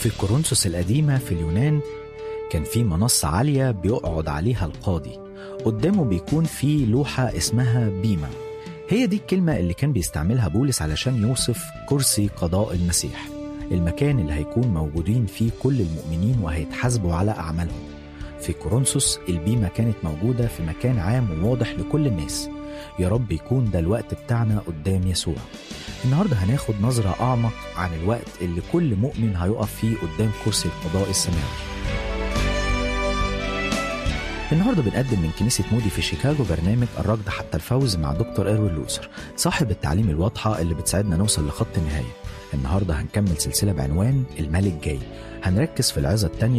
في كورنثوس القديمة في اليونان كان في منصة عالية بيقعد عليها القاضي قدامه بيكون في لوحة اسمها بيما هي دي الكلمة اللي كان بيستعملها بولس علشان يوصف كرسي قضاء المسيح المكان اللي هيكون موجودين فيه كل المؤمنين وهيتحاسبوا على أعمالهم في كورنثوس البيمة كانت موجودة في مكان عام وواضح لكل الناس يا رب يكون ده الوقت بتاعنا قدام يسوع النهاردة هناخد نظرة أعمق عن الوقت اللي كل مؤمن هيقف فيه قدام كرسي القضاء السماوي النهارده بنقدم من كنيسة مودي في شيكاغو برنامج الركض حتى الفوز مع دكتور إيروين لوثر صاحب التعليم الواضحة اللي بتساعدنا نوصل لخط النهاية النهارده هنكمل سلسلة بعنوان الملك جاي هنركز في العظة التانية